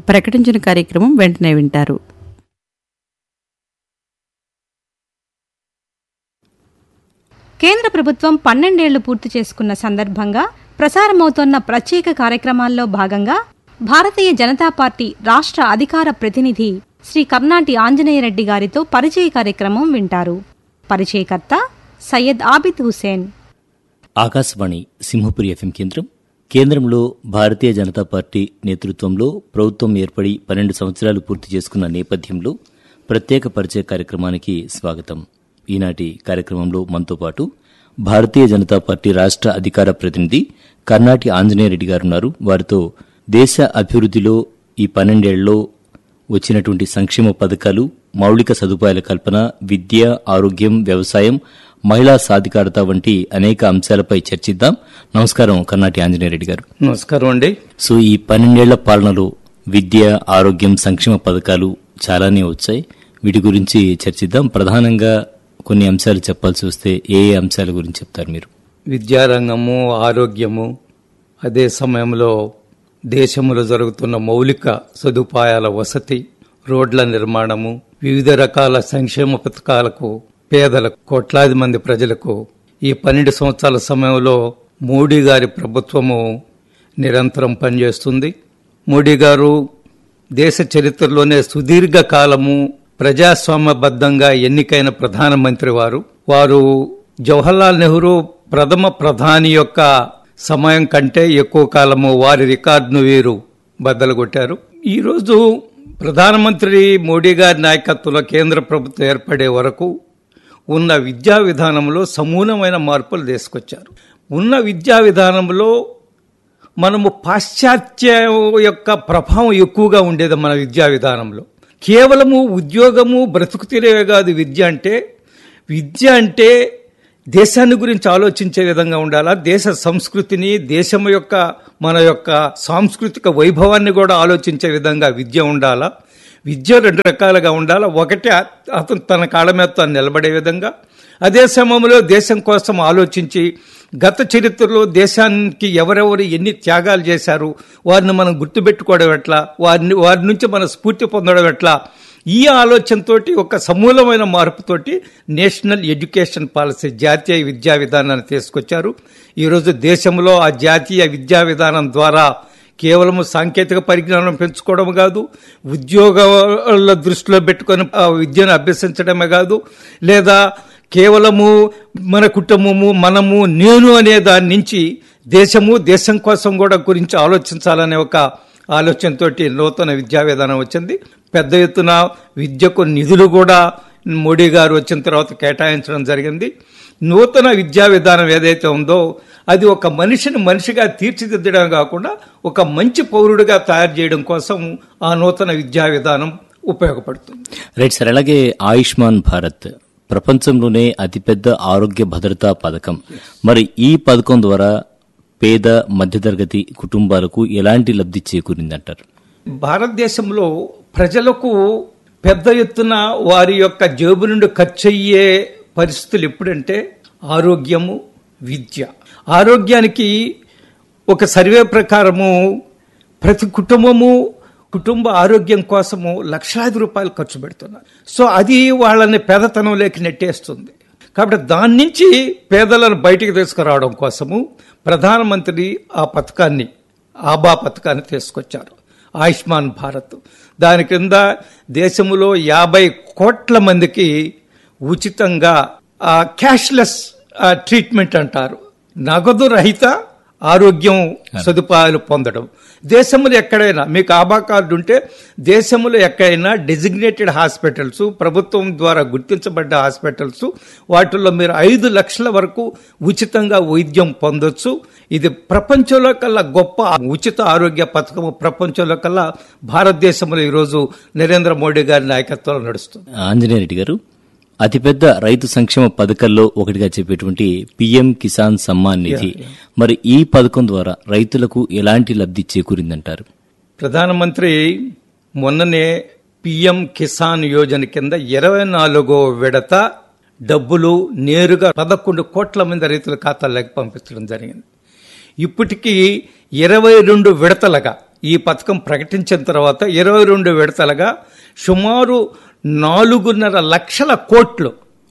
ప్రకటించిన కార్యక్రమం వెంటనే వింటారు కేంద్ర ప్రభుత్వం పన్నెండేళ్లు పూర్తి చేసుకున్న సందర్భంగా ప్రసారమవుతోన్న ప్రత్యేక కార్యక్రమాల్లో భాగంగా భారతీయ జనతా పార్టీ రాష్ట్ర అధికార ప్రతినిధి శ్రీ కర్నాటి ఆంజనేయరెడ్డి గారితో పరిచయ కార్యక్రమం వింటారు పరిచయకర్త సయ్యద్ ఆబిద్ హుసేన్ ఆకాశవాణి సింహపురి ఎఫ్ఎం కేంద్రం కేంద్రంలో భారతీయ జనతా పార్టీ నేతృత్వంలో ప్రభుత్వం ఏర్పడి పన్నెండు సంవత్సరాలు పూర్తి చేసుకున్న నేపథ్యంలో ప్రత్యేక పరిచయ కార్యక్రమానికి స్వాగతం ఈనాటి కార్యక్రమంలో మనతో పాటు భారతీయ జనతా పార్టీ రాష్ట్ర అధికార ప్రతినిధి కర్నాటి ఆంజనేయరెడ్డి గారు ఉన్నారు వారితో దేశ అభివృద్ధిలో ఈ పన్నెండేళ్లలో వచ్చినటువంటి సంక్షేమ పథకాలు మౌలిక సదుపాయాల కల్పన విద్య ఆరోగ్యం వ్యవసాయం మహిళా సాధికారత వంటి అనేక అంశాలపై చర్చిద్దాం నమస్కారం కర్నాటి ఆంజనేయరెడ్డి గారు నమస్కారం అండి సో ఈ పన్నెండేళ్ల పాలనలో విద్య ఆరోగ్యం సంక్షేమ పథకాలు చాలానే వచ్చాయి వీటి గురించి చర్చిద్దాం ప్రధానంగా కొన్ని అంశాలు చెప్పాల్సి వస్తే ఏ ఏ అంశాల గురించి చెప్తారు మీరు విద్యారంగము ఆరోగ్యము అదే సమయంలో దేశంలో జరుగుతున్న మౌలిక సదుపాయాల వసతి రోడ్ల నిర్మాణము వివిధ రకాల సంక్షేమ పథకాలకు పేదలకు కోట్లాది మంది ప్రజలకు ఈ పన్నెండు సంవత్సరాల సమయంలో మోడీ గారి ప్రభుత్వము నిరంతరం పనిచేస్తుంది మోడీ గారు దేశ చరిత్రలోనే సుదీర్ఘ కాలము ప్రజాస్వామ్యబద్ధంగా ఎన్నికైన ప్రధానమంత్రి వారు వారు జవహర్లాల్ నెహ్రూ ప్రథమ ప్రధాని యొక్క సమయం కంటే ఎక్కువ కాలము వారి రికార్డును వీరు బద్దలుగొట్టారు ఈరోజు ప్రధానమంత్రి మోడీ గారి నాయకత్వంలో కేంద్ర ప్రభుత్వం ఏర్పడే వరకు ఉన్న విద్యా విధానంలో సమూలమైన మార్పులు తీసుకొచ్చారు ఉన్న విద్యా విధానంలో మనము పాశ్చాత్య యొక్క ప్రభావం ఎక్కువగా ఉండేది మన విద్యా విధానంలో కేవలము ఉద్యోగము బ్రతుకు తెరేవే కాదు విద్య అంటే విద్య అంటే దేశాన్ని గురించి ఆలోచించే విధంగా ఉండాలా దేశ సంస్కృతిని దేశం యొక్క మన యొక్క సాంస్కృతిక వైభవాన్ని కూడా ఆలోచించే విధంగా విద్య ఉండాలా విద్య రెండు రకాలుగా ఉండాలా ఒకటి అతను తన కాళ్ళ మీద తాను నిలబడే విధంగా అదే సమయంలో దేశం కోసం ఆలోచించి గత చరిత్రలో దేశానికి ఎవరెవరు ఎన్ని త్యాగాలు చేశారు వారిని మనం గుర్తుపెట్టుకోవడం ఎట్లా వారిని వారి నుంచి మనం స్ఫూర్తి పొందడం ఎట్లా ఈ ఆలోచనతోటి ఒక సమూలమైన మార్పుతోటి నేషనల్ ఎడ్యుకేషన్ పాలసీ జాతీయ విద్యా విధానాన్ని తీసుకొచ్చారు ఈరోజు దేశంలో ఆ జాతీయ విద్యా విధానం ద్వారా కేవలం సాంకేతిక పరిజ్ఞానం పెంచుకోవడం కాదు ఉద్యోగాల దృష్టిలో పెట్టుకొని ఆ విద్యను అభ్యసించడమే కాదు లేదా కేవలము మన కుటుంబము మనము నేను అనే దాని నుంచి దేశము దేశం కోసం కూడా గురించి ఆలోచించాలనే ఒక ఆలోచనతోటి నూతన విద్యా విధానం వచ్చింది పెద్ద ఎత్తున విద్యకు నిధులు కూడా మోడీ గారు వచ్చిన తర్వాత కేటాయించడం జరిగింది నూతన విద్యా విధానం ఏదైతే ఉందో అది ఒక మనిషిని మనిషిగా తీర్చిదిద్దడం కాకుండా ఒక మంచి పౌరుడిగా తయారు చేయడం కోసం ఆ నూతన విద్యా విధానం ఉపయోగపడుతుంది రైట్ సార్ అలాగే ఆయుష్మాన్ భారత్ ప్రపంచంలోనే అతిపెద్ద ఆరోగ్య భద్రతా పథకం మరి ఈ పథకం ద్వారా పేద మధ్యతరగతి కుటుంబాలకు ఎలాంటి లబ్ధి చేకూరిందంటారు భారతదేశంలో ప్రజలకు పెద్ద ఎత్తున వారి యొక్క జేబు నుండి ఖర్చు అయ్యే పరిస్థితులు ఎప్పుడంటే ఆరోగ్యము విద్య ఆరోగ్యానికి ఒక సర్వే ప్రకారము ప్రతి కుటుంబము కుటుంబ ఆరోగ్యం కోసము లక్షలాది రూపాయలు ఖర్చు పెడుతున్నారు సో అది వాళ్ళని పేదతనంలోకి నెట్టేస్తుంది కాబట్టి దాని నుంచి పేదలను బయటికి తీసుకురావడం కోసము ప్రధానమంత్రి ఆ పథకాన్ని ఆబా పథకాన్ని తీసుకొచ్చారు ఆయుష్మాన్ భారత్ దాని కింద దేశంలో యాభై కోట్ల మందికి ఉచితంగా క్యాష్లెస్ ట్రీట్మెంట్ అంటారు నగదు రహిత ఆరోగ్యం సదుపాయాలు పొందడం దేశంలో ఎక్కడైనా మీకు ఆబా కార్డు ఉంటే దేశంలో ఎక్కడైనా డెసిగ్నేటెడ్ హాస్పిటల్స్ ప్రభుత్వం ద్వారా గుర్తించబడ్డ హాస్పిటల్స్ వాటిల్లో మీరు ఐదు లక్షల వరకు ఉచితంగా వైద్యం పొందొచ్చు ఇది ప్రపంచంలో కల్లా గొప్ప ఉచిత ఆరోగ్య పథకం ప్రపంచంలో కల్లా భారతదేశంలో ఈరోజు నరేంద్ర మోడీ గారి నాయకత్వంలో నడుస్తుంది ఆంజనేయ రెడ్డి గారు అతిపెద్ద రైతు సంక్షేమ పథకాల్లో ఒకటిగా చెప్పేటువంటి పిఎం కిసాన్ సమ్మాన్ నిధి మరి ఈ పథకం ద్వారా రైతులకు ఎలాంటి లబ్ధి చేకూరిందంటారు ప్రధానమంత్రి మొన్ననే పిఎం కిసాన్ యోజన కింద ఇరవై నాలుగో విడత డబ్బులు నేరుగా పదకొండు కోట్ల మంది రైతుల ఖాతాల్లోకి పంపించడం జరిగింది ఇప్పటికీ ఇరవై రెండు విడతలుగా ఈ పథకం ప్రకటించిన తర్వాత ఇరవై రెండు విడతలుగా సుమారు నాలుగున్నర లక్షల కోట్లు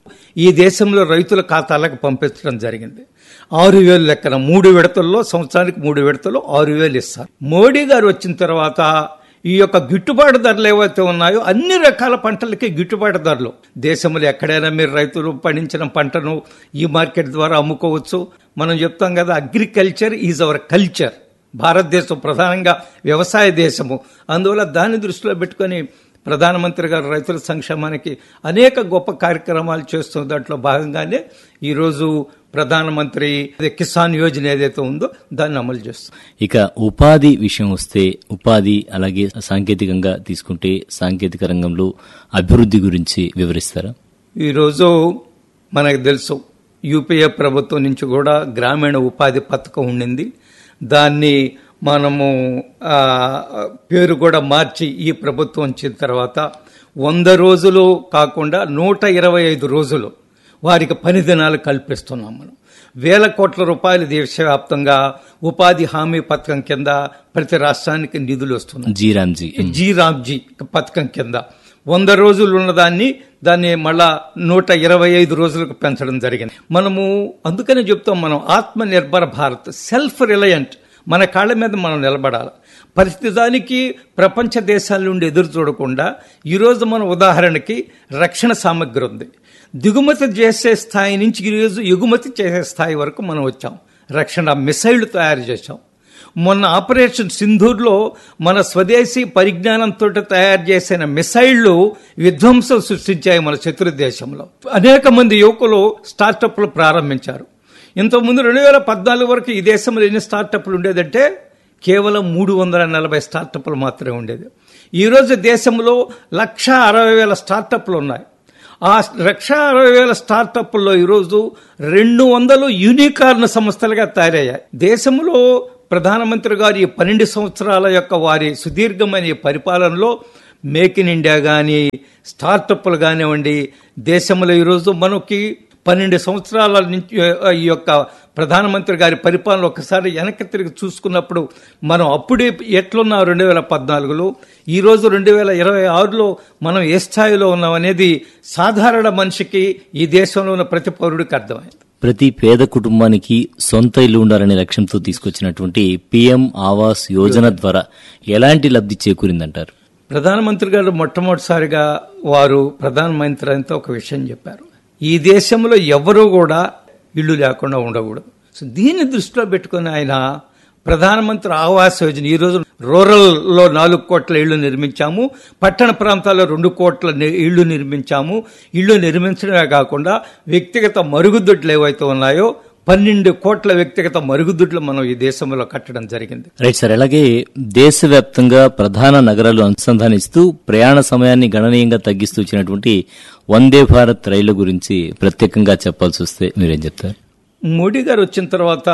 ఈ దేశంలో రైతుల ఖాతాలకు పంపించడం జరిగింది ఆరు వేలు లెక్కన మూడు విడతల్లో సంవత్సరానికి మూడు విడతలు ఆరు వేలు ఇస్తారు మోడీ గారు వచ్చిన తర్వాత ఈ యొక్క గిట్టుబాటు ధరలు ఏవైతే ఉన్నాయో అన్ని రకాల పంటలకి గిట్టుబాటు ధరలు దేశంలో ఎక్కడైనా మీరు రైతులు పండించిన పంటను ఈ మార్కెట్ ద్వారా అమ్ముకోవచ్చు మనం చెప్తాం కదా అగ్రికల్చర్ ఈజ్ అవర్ కల్చర్ భారతదేశం ప్రధానంగా వ్యవసాయ దేశము అందువల్ల దాన్ని దృష్టిలో పెట్టుకొని ప్రధానమంత్రి గారు రైతుల సంక్షేమానికి అనేక గొప్ప కార్యక్రమాలు చేస్తున్న దాంట్లో భాగంగానే ఈరోజు ప్రధానమంత్రి కిసాన్ యోజన ఏదైతే ఉందో దాన్ని అమలు చేస్తుంది ఇక ఉపాధి విషయం వస్తే ఉపాధి అలాగే సాంకేతికంగా తీసుకుంటే సాంకేతిక రంగంలో అభివృద్ధి గురించి వివరిస్తారా ఈరోజు మనకు తెలుసు యూపీఏ ప్రభుత్వం నుంచి కూడా గ్రామీణ ఉపాధి పథకం ఉండింది దాన్ని మనము ఆ, పేరు కూడా మార్చి ఈ ప్రభుత్వం వచ్చిన తర్వాత వంద రోజులు కాకుండా నూట ఇరవై ఐదు రోజులు వారికి పని దినాలు కల్పిస్తున్నాం మనం వేల కోట్ల రూపాయలు దేశవ్యాప్తంగా ఉపాధి హామీ పథకం కింద ప్రతి రాష్ట్రానికి నిధులు వస్తున్నాయి జీరామ్జీ జీ రామ్జీ పథకం కింద వంద రోజులు ఉన్నదాన్ని దాన్ని మళ్ళా నూట ఇరవై ఐదు రోజులకు పెంచడం జరిగింది మనము అందుకనే చెప్తాం మనం ఆత్మ నిర్భర భారత్ సెల్ఫ్ రిలయంట్ మన కాళ్ళ మీద మనం నిలబడాలి ప్రతిదానికి ప్రపంచ దేశాల నుండి ఎదురు చూడకుండా ఈరోజు మన ఉదాహరణకి రక్షణ సామగ్రి ఉంది దిగుమతి చేసే స్థాయి నుంచి ఈరోజు ఎగుమతి చేసే స్థాయి వరకు మనం వచ్చాం రక్షణ మిసైళ్లు తయారు చేశాం మొన్న ఆపరేషన్ సింధూర్లో మన స్వదేశీ పరిజ్ఞానంతో తయారు చేసిన మిసైళ్లు విధ్వంసం సృష్టించాయి మన శత్రు దేశంలో అనేక మంది యువకులు స్టార్టప్లు ప్రారంభించారు ఇంతకుముందు రెండు వేల పద్నాలుగు వరకు ఈ దేశంలో ఎన్ని స్టార్టప్లు ఉండేదంటే కేవలం మూడు వందల నలభై స్టార్టప్లు మాత్రమే ఉండేది ఈరోజు దేశంలో లక్ష అరవై వేల స్టార్టప్లు ఉన్నాయి ఆ లక్ష అరవై వేల స్టార్టప్ల్లో ఈరోజు రెండు వందలు యూనికార్న్ సంస్థలుగా తయారయ్యాయి దేశంలో ప్రధానమంత్రి గారి ఈ పన్నెండు సంవత్సరాల యొక్క వారి సుదీర్ఘమైన ఈ పరిపాలనలో మేక్ ఇన్ ఇండియా కానీ స్టార్టప్లు కానివ్వండి దేశంలో ఈరోజు మనకి పన్నెండు సంవత్సరాల నుంచి ఆ, ఈ యొక్క ప్రధానమంత్రి గారి పరిపాలన ఒకసారి వెనక్కి తిరిగి చూసుకున్నప్పుడు మనం అప్పుడే ఎట్లున్నాం రెండు వేల పద్నాలుగులో ఈ రోజు రెండు వేల ఇరవై ఆరులో మనం ఏ స్థాయిలో ఉన్నాం అనేది సాధారణ మనిషికి ఈ దేశంలో ఉన్న ప్రతి పౌరుడికి అర్థమైంది ప్రతి పేద కుటుంబానికి సొంత ఇల్లు ఉండాలనే లక్ష్యంతో తీసుకొచ్చినటువంటి పిఎం ఆవాస్ యోజన ద్వారా ఎలాంటి లబ్ధి చేకూరిందంటారు ప్రధానమంత్రి గారు మొట్టమొదటిసారిగా వారు ప్రధానమంత్రి అంతా ఒక విషయం చెప్పారు ఈ దేశంలో ఎవరూ కూడా ఇల్లు లేకుండా ఉండకూడదు సో దీన్ని దృష్టిలో పెట్టుకుని ఆయన ప్రధానమంత్రి ఆవాస్ యోజన ఈ రోజు రూరల్ లో నాలుగు కోట్ల ఇళ్లు నిర్మించాము పట్టణ ప్రాంతాల్లో రెండు కోట్ల ని- ఇళ్లు నిర్మించాము ఇళ్లు నిర్మించడమే కాకుండా వ్యక్తిగత మరుగుదొడ్లు ఏవైతే ఉన్నాయో పన్నెండు కోట్ల వ్యక్తిగత మరుగుదొడ్లు మనం ఈ దేశంలో కట్టడం జరిగింది రైట్ సార్ అలాగే దేశవ్యాప్తంగా ప్రధాన నగరాలు అనుసంధానిస్తూ ప్రయాణ సమయాన్ని గణనీయంగా తగ్గిస్తూ వచ్చినటువంటి వందే భారత్ రైళ్ల గురించి ప్రత్యేకంగా చెప్పాల్సి వస్తే మీరేం చెప్తారు మోడీ గారు వచ్చిన తర్వాత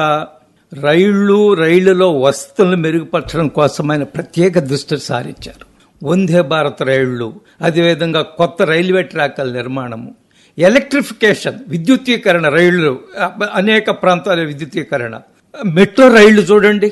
రైళ్లు రైళ్లలో వసతులను మెరుగుపరచడం కోసం ఆయన ప్రత్యేక దృష్టి సారించారు వందే భారత్ రైళ్లు అదేవిధంగా కొత్త రైల్వే ట్రాకుల నిర్మాణము ఎలక్ట్రిఫికేషన్ విద్యుత్తీకరణ రైళ్లు అ- అనేక ప్రాంతాల విద్యుత్తీకరణ మెట్రో రైళ్లు చూడండి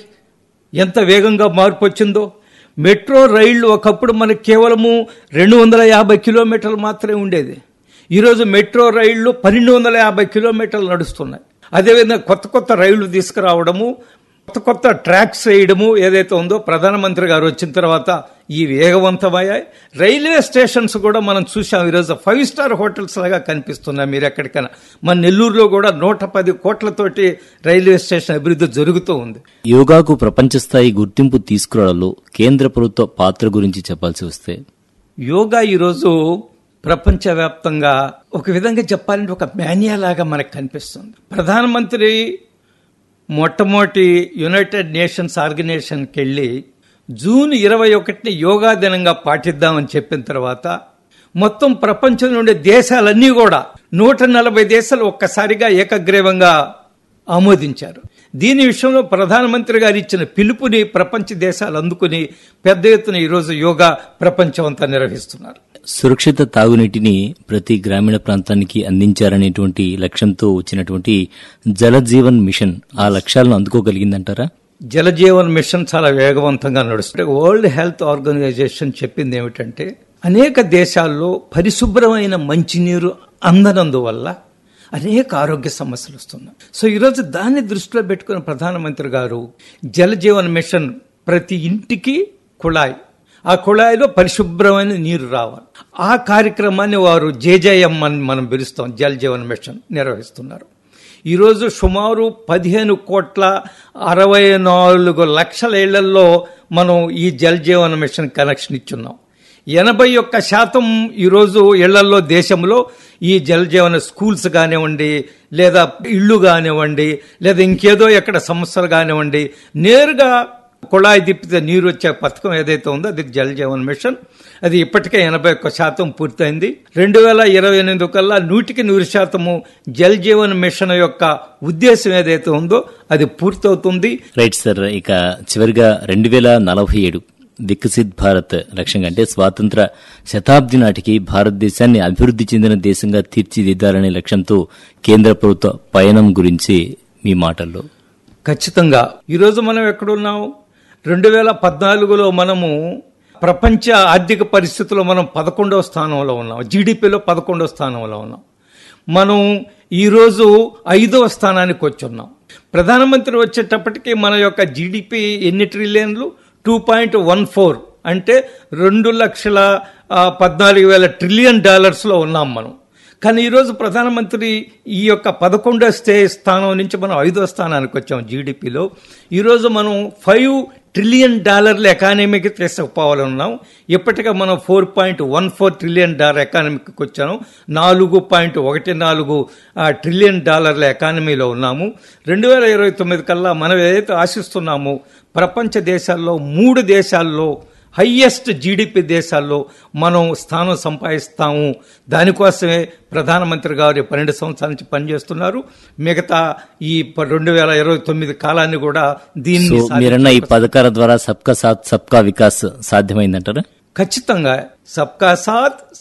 ఎంత వేగంగా మార్పు వచ్చిందో మెట్రో రైళ్లు ఒకప్పుడు మనకి కేవలము రెండు వందల యాభై కిలోమీటర్లు మాత్రమే ఉండేది ఈరోజు మెట్రో రైళ్లు పన్నెండు వందల యాభై కిలోమీటర్లు నడుస్తున్నాయి అదేవిధంగా కొత్త కొత్త రైళ్లు తీసుకురావడము కొత్త కొత్త ట్రాక్స్ వేయడము ఏదైతే ఉందో ప్రధానమంత్రి గారు వచ్చిన తర్వాత ఈ వేగవంతమయ్యాయి రైల్వే స్టేషన్స్ కూడా మనం చూసాం ఈరోజు ఫైవ్ స్టార్ హోటల్స్ లాగా కనిపిస్తున్నాయి మీరు ఎక్కడికైనా మన నెల్లూరులో కూడా నూట పది కోట్లతోటి రైల్వే స్టేషన్ అభివృద్ధి జరుగుతూ ఉంది యోగాకు ప్రపంచ స్థాయి గుర్తింపు తీసుకురావడంలో కేంద్ర ప్రభుత్వ పాత్ర గురించి చెప్పాల్సి వస్తే యోగా ఈరోజు ప్రపంచవ్యాప్తంగా ఒక విధంగా చెప్పాలంటే ఒక మాన్యా లాగా మనకు కనిపిస్తుంది ప్రధానమంత్రి మొట్టమొదటి యునైటెడ్ నేషన్స్ ఆర్గనైజేషన్కి వెళ్ళి జూన్ ఇరవై ఒకటిని యోగా దినంగా పాటిద్దామని చెప్పిన తర్వాత మొత్తం ప్రపంచం నుండి దేశాలన్నీ కూడా నూట నలభై దేశాలు ఒక్కసారిగా ఏకగ్రీవంగా ఆమోదించారు దీని విషయంలో ప్రధానమంత్రి గారు ఇచ్చిన పిలుపుని ప్రపంచ దేశాలు అందుకుని పెద్ద ఎత్తున ఈరోజు యోగా ప్రపంచం అంతా నిర్వహిస్తున్నారు సురక్షిత తాగునీటిని ప్రతి గ్రామీణ ప్రాంతానికి అందించారనేటువంటి లక్ష్యంతో వచ్చినటువంటి జలజీవన్ మిషన్ ఆ లక్ష్యాలను అందుకోగలిగిందంటారా జలజీవన్ మిషన్ చాలా వేగవంతంగా నడుస్తుంది వరల్డ్ హెల్త్ ఆర్గనైజేషన్ చెప్పింది ఏమిటంటే అనేక దేశాల్లో పరిశుభ్రమైన మంచినీరు అందనందువల్ల అనేక ఆరోగ్య సమస్యలు వస్తున్నాయి సో ఈరోజు దాన్ని దృష్టిలో పెట్టుకున్న ప్రధానమంత్రి గారు జలజీవన్ మిషన్ ప్రతి ఇంటికి కుళాయి ఆ కుళాయిలో పరిశుభ్రమైన నీరు రావాలి ఆ కార్యక్రమాన్ని వారు జేజేఎం అని మనం పిలుస్తాం జల్ జీవన్ మిషన్ నిర్వహిస్తున్నారు ఈరోజు సుమారు పదిహేను కోట్ల అరవై నాలుగు లక్షల ఇళ్లలో మనం ఈ జల్ జీవన్ మిషన్ కనెక్షన్ ఇచ్చున్నాం ఎనభై ఒక్క శాతం ఈరోజు ఇళ్లలో దేశంలో ఈ జల్ జీవన స్కూల్స్ కానివ్వండి లేదా ఇళ్ళు కానివ్వండి లేదా ఇంకేదో ఎక్కడ సమస్యలు కానివ్వండి నేరుగా కుళాయి తిప్పితే నీరు వచ్చే పథకం ఏదైతే ఉందో అది జల్ జీవన్ మిషన్ అది ఇప్పటికే ఎనభై ఒక్క శాతం పూర్తయింది రెండు వేల ఇరవై ఎనిమిది కల్లా నూటికి నూరు శాతము జల్ జీవన్ మిషన్ యొక్క ఉద్దేశం ఏదైతే ఉందో అది పూర్తవుతుంది రైట్ సార్ ఇక చివరిగా రెండు వేల నలభై ఏడు వికసిత్ భారత్ లక్ష్యంగా అంటే స్వాతంత్ర శతాబ్ది నాటికి భారతదేశాన్ని అభివృద్ధి చెందిన దేశంగా తీర్చిదిద్దాలనే లక్ష్యంతో కేంద్ర ప్రభుత్వ పయనం గురించి మీ మాటల్లో ఖచ్చితంగా ఈరోజు మనం ఎక్కడున్నాం రెండు వేల పద్నాలుగులో మనము ప్రపంచ ఆర్థిక పరిస్థితుల్లో మనం పదకొండవ స్థానంలో ఉన్నాం జీడిపిలో పదకొండవ స్థానంలో ఉన్నాం మనం ఈరోజు ఐదవ స్థానానికి వచ్చున్నాం ప్రధానమంత్రి వచ్చేటప్పటికి మన యొక్క జీడిపి ఎన్ని ట్రిలియన్లు టూ పాయింట్ వన్ ఫోర్ అంటే రెండు లక్షల ఆ, పద్నాలుగు వేల ట్రిలియన్ డాలర్స్లో ఉన్నాం మనం కానీ ఈరోజు ప్రధానమంత్రి ఈ యొక్క పదకొండో స్టే స్థానం నుంచి మనం ఐదో స్థానానికి వచ్చాం జీడిపిలో ఈరోజు మనం ఫైవ్ ట్రిలియన్ డాలర్ల ఎకానమీకి తీసుకుపోవాలన్నాం ఇప్పటికే మనం four point one four trillion dollar ఎకానమీకి వచ్చాము నాలుగు పాయింట్ ఒకటి నాలుగు ఆ, ట్రిలియన్ డాలర్ల ఎకానమీలో ఉన్నాము రెండు వేల ఇరవై తొమ్మిది కల్లా మనం ఏదైతే ఆశిస్తున్నామో ప్రపంచ దేశాల్లో మూడు దేశాల్లో హయ్యెస్ట్ జీడిపి దేశాల్లో మనం స్థానం సంపాదిస్తాము దానికోసమే ప్రధానమంత్రి గారు పన్నెండు సంవత్సరాల నుంచి పనిచేస్తున్నారు మిగతా ఈ రెండు వేల ఇరవై తొమ్మిది కాలాన్ని కూడా సో దీన్ని మీరన్న ఈ పథకాల ద్వారా సబ్కా సాత్ సబ్కా వికాస్ సాధ్యమైందంటారా ఖచ్చితంగా సబ్కా సాత్